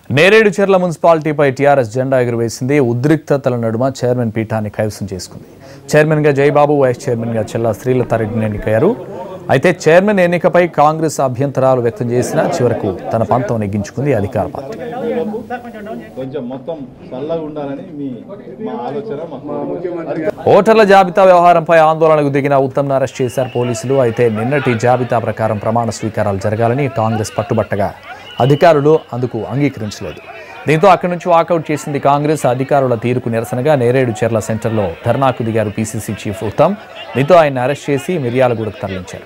నేరేడు చెర్ల మున్సిపాలిటీపై టీఆర్ఎస్ జెండా ఎగురవేసింది ఉద్రిక్తతల నడుమ చైర్మన్ పీఠాన్ని కైవసం చేసుకుంది చైర్మన్గా జయబాబు వైస్ చైర్మన్గా చెల్లా శ్రీలతారెడ్డిని ఎన్నికయ్యారు అయితే చైర్మన్ ఎన్నికపై కాంగ్రెస్ అభ్యంతరాలు వ్యక్తం చేసినా చివరకు తన పంతం నెగ్గించుకుంది అధికార పార్టీ కొంచెం మొత్తం చల్లగా ఉండాలని మీ మా ఆలోచన మా ఓటర్ల జాబితా వ్యవహారంపై ఆందోళనకు దిగిన ఉత్తమ్ను అరెస్ట్ చేశారు పోలీసులు అయితే నిన్నటి జాబితా ప్రకారం ప్రమాణ స్వీకారాలు జరగాలని కాంగ్రెస్ పట్టుబట్టగా అధికారులు అందుకు అంగీకరించలేదు దీంతో అక్కడి నుంచి వాకౌట్ చేసింది కాంగ్రెస్ అధికారుల తీరుకు నిరసనగా నేరేడు చెర్ల సెంటర్లో ధర్నాకు దిగారు పీసీసీ చీఫ్ ఉత్తమ్ దీంతో ఆయన అరెస్ట్ చేసి మిర్యాలగూడకు తరలించారు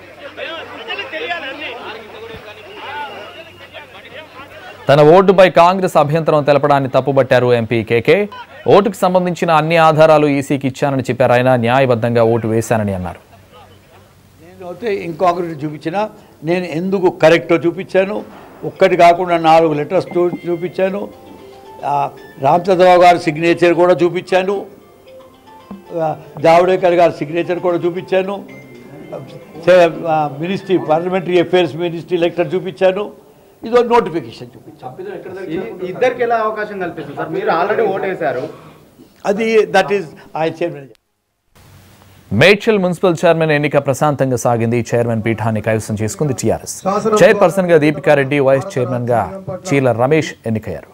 తన ఓటుపై కాంగ్రెస్ అభ్యంతరం తెలపడాన్ని తప్పుబట్టారు ఎంపీ కేకే ఓటుకు సంబంధించిన అన్ని ఆధారాలు ఈసీకి ఇచ్చానని చెప్పారు ఆయన న్యాయబద్ధంగా ఓటు వేశానని అన్నారు నేను అయితే ఇంకొకటి చూపించిన నేను ఎందుకు కరెక్టో చూపించాను ఒక్కటి కాకుండా నాలుగు లెటర్స్ చూ చూపించాను ఆ, రామచంద్రరావు గారి సిగ్నేచర్ కూడా చూపించాను ఆ, జావడేకర్ గారి సిగ్నేచర్ కూడా చూపించాను ministry parliamentary affairs ministry lecture చూపించాను ఇదో నోటిఫికేషన్ చూపించాను ఈ- ఇద్దరికి ఎలా అవకాశం కల్పిస్తుంది సార్ మీరు ఆల్రెడీ ఓటేశారు అది దట్ ఈస్ ఆయన చైర్మన్ మేడ్చల్ మున్సిపల్ చైర్మన్ ఎన్నిక ప్రశాంతంగా సాగింది చైర్మన్ పీఠాన్ని కైవసం చేసుకుంది టీఆర్ఎస్ చైర్పర్సన్ గా దీపికారెడ్డి వైస్ చైర్మన్ గా చీల రమేష్ ఎన్నికయ్యారు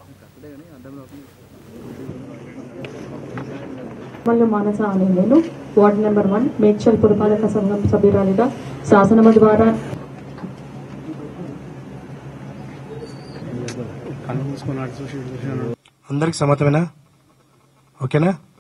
మల్లు మానస అనే నేను వార్డు నెంబర్ వన్ మేడ్చల్ పురపాలక సంఘం సభ్యురాలిగా శాసనము ద్వారా అందరికి సమ్మతమేనా ఓకేనా